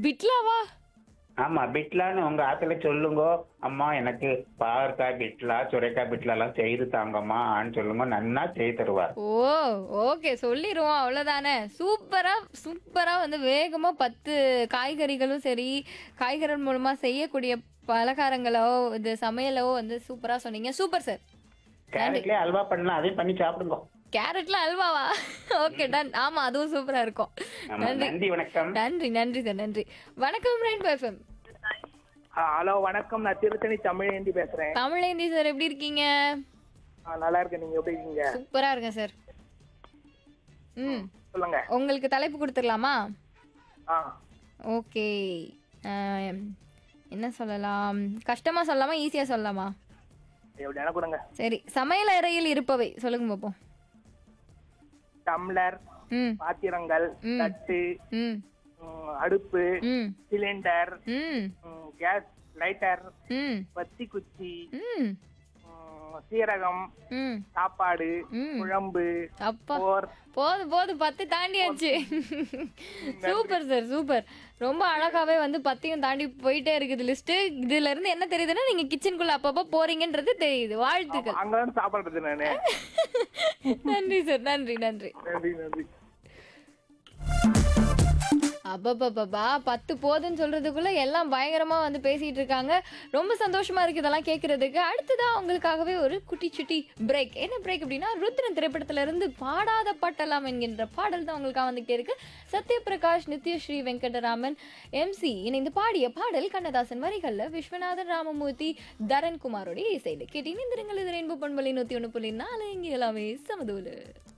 பிட்லாவா ஆமா பிட்லான்னு உங்க ஆத்துல சொல்லுங்க அம்மா எனக்கு பாகற்காய் பிட்லா சுரைக்காய் பிட்லா எல்லாம் செய்து தாங்கம்மான்னு சொல்லுங்க நன்னா செய்து தருவார் ஓ ஓகே சொல்லிடுவோம் அவ்வளோதானே சூப்பரா சூப்பரா வந்து வேகமா பத்து காய்கறிகளும் சரி காய்கறிகள் மூலமா செய்யக்கூடிய பலகாரங்களோ இது சமையலோ வந்து சூப்பரா சொன்னீங்க சூப்பர் சார் கேரட்லயே அல்வா பண்ணலாம் அதையும் பண்ணி சாப்பிடுங்க கேரட்ல அல்வாவா ஓகே டன் ஆமா அதுவும் சூப்பரா இருக்கும் ஆமா, நன்றி நன்றி வணக்கம் நன்றி நன்றி சார் நன்றி வணக்கம் ரெயின்போ எஃப்எம் ஹலோ வணக்கம் நான் திருத்தணி தமிழேந்தி பேசுறேன் தமிழேந்தி சார் எப்படி இருக்கீங்க ஆ, நல்லா இருக்கேன் நீங்க எப்படி இருக்கீங்க சூப்பரா இருக்கேன் சார் ம் சொல்லுங்க உங்களுக்கு தலைப்பு கொடுத்துடலாமா ஆ ஓகே என்ன சொல்லலாம் கஷ்டமா சொல்லலாமா ஈஸியா சொல்லலாமா எப்படி எனக்கு கொடுங்க சரி சமையல் அறையில் இருப்பவை சொல்லுங்க பார்ப்போம் டம்ளர் ம் பாத்திரங்கள் ம். தட்டு ம் ம், அடுப்பு ம் சிலிண்டர் ம் ம், கேஸ் லைட்டர் ம் பத்தி குச்சி ம் ம், சீரகம் ம் சாப்பாடு ம். குழம்பு அப்பா போர் போதும் போதும் பத்து தாண்டியாச்சு சூப்பர் சார் சூப்பர் ரொம்ப அழகாவே வந்து பத்தையும் தாண்டி போயிட்டே இருக்குது லிஸ்ட் இதுல இருந்து என்ன தெரியுதுன்னா நீங்க கிச்சனுக்குள்ள அப்பப்போ போறீங்கன்றது தெரியுது வாழ்த்துக்கள் அங்கதான் சாப்பிடுறது நானு நன்றி சார் நன்றி நன்றி நன்றி நன்றி அப்பப்பப்பா பத்து போதுன்னு சொல்றதுக்குள்ள எல்லாம் பயங்கரமா வந்து பேசிட்டு இருக்காங்க ரொம்ப சந்தோஷமா இருக்கு இதெல்லாம் கேட்கறதுக்கு அடுத்ததா உங்களுக்காகவே ஒரு குட்டி சுட்டி பிரேக் என்ன பிரேக் அப்படின்னா ருத்ரன் திரைப்படத்துல இருந்து பாடாத பாட்டலாம் என்கின்ற பாடல் தான் உங்களுக்காக வந்துகிட்டே இருக்கு சத்யபிரகாஷ் நித்யஸ்ரீ வெங்கடராமன் எம்சி இணைந்து பாடிய பாடல் கண்ணதாசன் வரிகள்ல விஸ்வநாதன் ராமமூர்த்தி தரன் குமாரோடைய இசையில கேட்டீங்க இந்த இது ரெயின்போ பண்பலி நூத்தி ஒண்ணு புள்ளி நாலு இங்கே எல்லாமே சமதூலு